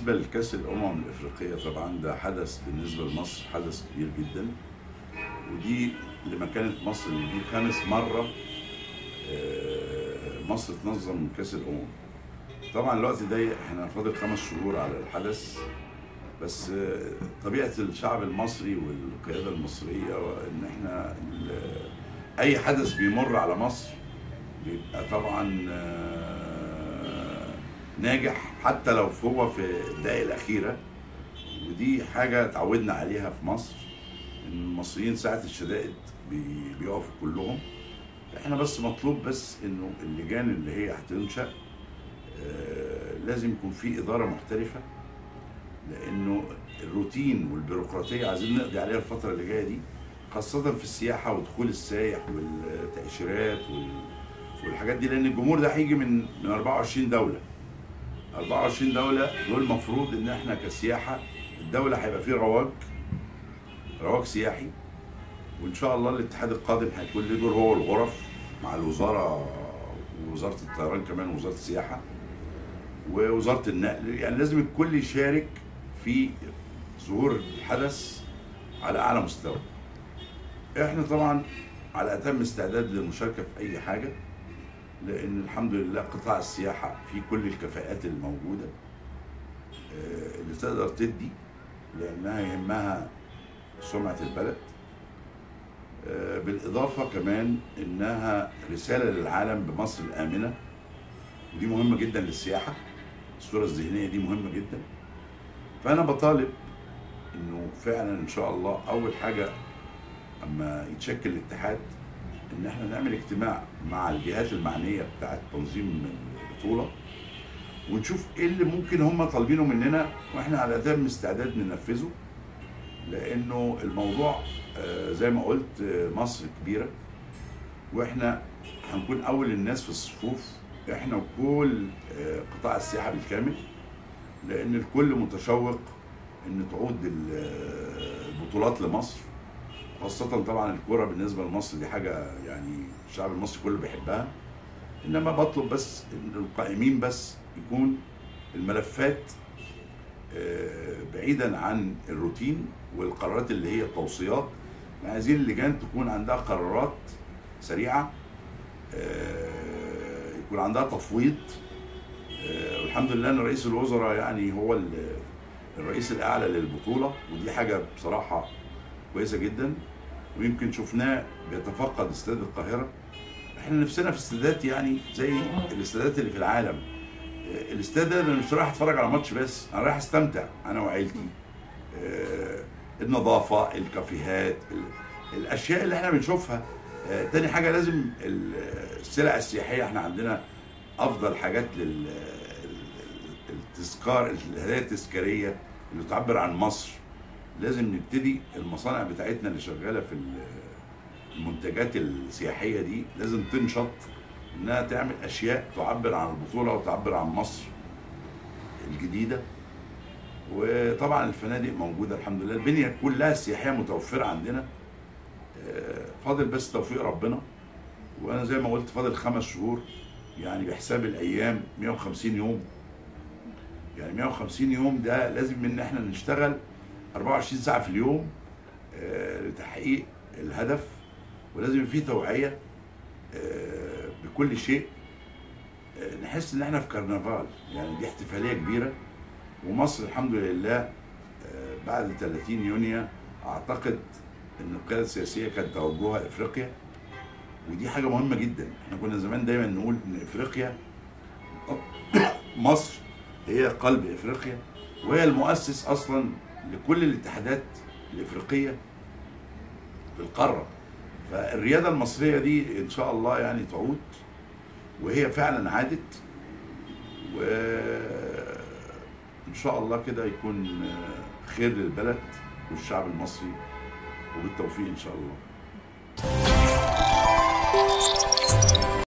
بالنسبة لكأس الأمم الإفريقية طبعا ده حدث بالنسبة لمصر حدث كبير جدا ودي لما كانت مصر دي خامس مرة آه، مصر تنظم كأس الأمم طبعا الوقت ضيق احنا فاضل خمس شهور على الحدث بس آه، طبيعة الشعب المصري والقيادة المصرية ان احنا ال- أي حدث بيمر على مصر بيبقى طبعا آه، ناجح حتى لو هو في الدقائق الأخيرة ودي حاجة اتعودنا عليها في مصر إن المصريين ساعة الشدائد بي- بيقفوا كلهم احنا بس مطلوب بس انه اللجان اللي هي هتنشأ آه، لازم يكون في إدارة محترفة لأنه الروتين والبيروقراطية عايزين نقضي عليها الفترة اللي جاية دي خاصة في السياحة ودخول السايح والتأشيرات وال- والحاجات دي لأن الجمهور ده هيجي من من 24 دولة 24 دولة دول المفروض إن احنا كسياحة الدولة هيبقى فيه رواج رواج سياحي وإن شاء الله الاتحاد القادم هيكون له دور هو الغرف مع الوزارة ووزارة الطيران كمان ووزارة السياحة ووزارة النقل يعني لازم الكل يشارك في ظهور الحدث على أعلى مستوى احنا طبعا على أتم استعداد للمشاركة في أي حاجة لأن الحمد لله قطاع السياحة فيه كل الكفاءات الموجودة آه، اللي تقدر تدي لأنها يهمها سمعة البلد آه، بالإضافة كمان إنها رسالة للعالم بمصر الآمنة ودي مهمة جدا للسياحة الصورة الذهنية دي مهمة جدا فأنا بطالب إنه فعلا إن شاء الله أول حاجة أما يتشكل الاتحاد إن إحنا نعمل اجتماع مع الجهات المعنية بتاعة تنظيم البطولة ونشوف إيه اللي ممكن هم طالبينه مننا وإحنا على أتم استعداد ننفذه لأنه الموضوع آه، زي ما قلت آه، مصر كبيرة وإحنا هنكون أول الناس في الصفوف إحنا وكل آه، قطاع السياحة بالكامل لأن الكل متشوق إن تعود ال- آه، البطولات لمصر خاصة طبعا الكرة بالنسبة لمصر دي حاجة يعني الشعب المصري كله بيحبها إنما بطلب بس إن القائمين بس يكون الملفات آه، بعيدا عن الروتين والقرارات اللي هي التوصيات احنا عايزين اللجان تكون عندها قرارات سريعة آه، يكون عندها تفويض آه، والحمد لله ان رئيس الوزراء يعني هو ال- الرئيس الاعلى للبطوله ودي حاجه بصراحه كويسه جدا ويمكن شفناه بيتفقد استاد القاهره احنا نفسنا في استادات يعني زي الاستادات اللي في العالم آه، الاستاد ده انا مش رايح اتفرج على ماتش بس انا رايح استمتع انا وعيلتي آه، النظافه الكافيهات ال- الاشياء اللي احنا بنشوفها آه، تاني حاجه لازم ال- السلع السياحيه احنا عندنا افضل حاجات لل ال- التذكار الهدايا التذكاريه اللي تعبر عن مصر لازم نبتدي المصانع بتاعتنا اللي شغاله في ال- المنتجات السياحيه دي لازم تنشط انها تعمل اشياء تعبر عن البطوله وتعبر عن مصر الجديده وطبعا الفنادق موجوده الحمد لله البنيه كلها السياحيه متوفره عندنا آه، فاضل بس توفيق ربنا وانا زي ما قلت فاضل خمس شهور يعني بحساب الايام 150 يوم يعني 150 يوم ده لازم ان احنا نشتغل 24 ساعه في اليوم آه، لتحقيق الهدف ولازم يبقى في توعيه آه، بكل شيء آه، نحس ان احنا في كرنفال يعني دي احتفاليه كبيره ومصر الحمد لله آه، بعد 30 يونيو اعتقد ان القياده السياسيه كان توجهها افريقيا ودي حاجه مهمه جدا احنا كنا زمان دايما نقول ان افريقيا مصر هي قلب افريقيا وهي المؤسس اصلا لكل الاتحادات الافريقيه في القاره فالرياده المصريه دي ان شاء الله يعني تعود وهي فعلا عادت وان شاء الله كده يكون خير للبلد والشعب المصري وبالتوفيق ان شاء الله